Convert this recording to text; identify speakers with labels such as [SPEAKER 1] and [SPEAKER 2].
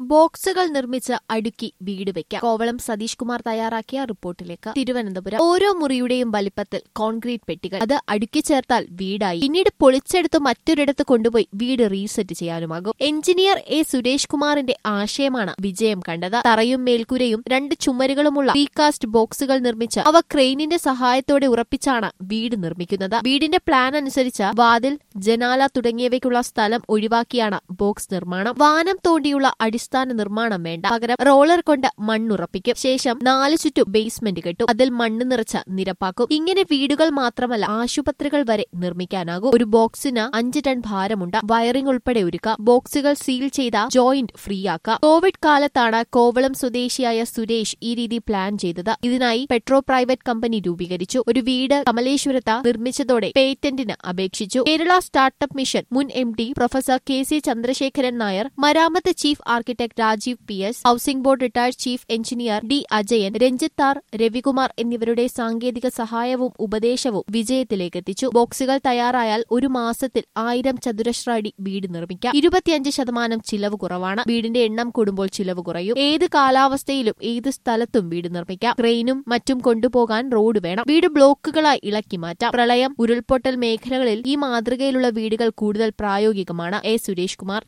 [SPEAKER 1] ബോക്സുകൾ നിർമ്മിച്ച് അടുക്കി വീട് വെക്കാം കോവളം സതീഷ് കുമാർ തയ്യാറാക്കിയ റിപ്പോർട്ടിലേക്ക് തിരുവനന്തപുരം ഓരോ മുറിയുടെയും വലിപ്പത്തിൽ കോൺക്രീറ്റ് പെട്ടികൾ അത് അടുക്കി ചേർത്താൽ വീടായി പിന്നീട് പൊളിച്ചെടുത്ത് മറ്റൊരിടത്ത് കൊണ്ടുപോയി വീട് റീസെറ്റ് ചെയ്യാനുമാകും എഞ്ചിനീയർ എ സുരേഷ് കുമാറിന്റെ ആശയമാണ് വിജയം കണ്ടത് തറയും മേൽക്കൂരയും രണ്ട് ചുമരുകളുമുള്ള റീകാസ്റ്റ് ബോക്സുകൾ നിർമ്മിച്ച് അവ ക്രെയിനിന്റെ സഹായത്തോടെ ഉറപ്പിച്ചാണ് വീട് നിർമ്മിക്കുന്നത് വീടിന്റെ പ്ലാൻ അനുസരിച്ച് വാതിൽ ജനാല തുടങ്ങിയവയ്ക്കുള്ള സ്ഥലം ഒഴിവാക്കിയാണ് ബോക്സ് നിർമ്മാണം വാനം തോണ്ടിയുള്ള അടിസ്ഥാന നിർമ്മാണം വേണ്ട പകരം റോളർ കൊണ്ട് മണ്ണുറപ്പിക്കും ശേഷം നാല് ചുറ്റും ബേസ്മെന്റ് കെട്ടും അതിൽ മണ്ണ് നിറച്ച് നിരപ്പാക്കും ഇങ്ങനെ വീടുകൾ മാത്രമല്ല ആശുപത്രികൾ വരെ നിർമ്മിക്കാനാകും ഒരു ബോക്സിന് അഞ്ച് ടൺ ഭാരമുണ്ട് വയറിംഗ് ഉൾപ്പെടെ ഒരുക്കാം ബോക്സുകൾ സീൽ ചെയ്ത ജോയിന്റ് ഫ്രീ ആക്കാം കോവിഡ് കാലത്താണ് കോവളം സ്വദേശിയായ സുരേഷ് ഈ രീതി പ്ലാൻ ചെയ്തത് ഇതിനായി പെട്രോ പ്രൈവറ്റ് കമ്പനി രൂപീകരിച്ചു ഒരു വീട് കമലേശ്വരത്ത് നിർമ്മിച്ചതോടെ പേറ്റന്റിന് അപേക്ഷിച്ചു കേരള സ്റ്റാർട്ടപ്പ് മിഷൻ മുൻ M D professor K C Chandrasekharan Nair മരാമത്ത് chief architect Rajeev P S housing board retired chief engineer D Ajayan Ranjith R Ravikumar എന്നിവരുടെ സാങ്കേതിക സഹായവും ഉപദേശവും വിജയത്തിലേക്ക് എത്തിച്ചു ബോക്സുകൾ തയ്യാറായാൽ ഒരു മാസത്തിൽ ആയിരം ചതുരശ്ര അടി വീട് നിർമ്മിക്കാം ഇരുപത്തിയഞ്ച് ശതമാനം ചിലവ് കുറവാണ് വീടിന്റെ എണ്ണം കൂടുമ്പോൾ ചിലവ് കുറയും ഏത് കാലാവസ്ഥയിലും ഏത് സ്ഥലത്തും വീട് നിർമ്മിക്കാം ക്രെയിനും മറ്റും കൊണ്ടുപോകാൻ റോഡ് വേണം വീട് ബ്ലോക്കുകളായി ഇളക്കി മാറ്റാം പ്രളയം ഉരുൾപൊട്ടൽ മേഖലകളിൽ ഈ മാതൃകയിലുള്ള വീടുകൾ കൂടുതൽ പ്രായോഗികമാണ് എ സുരേഷ് കുമാർ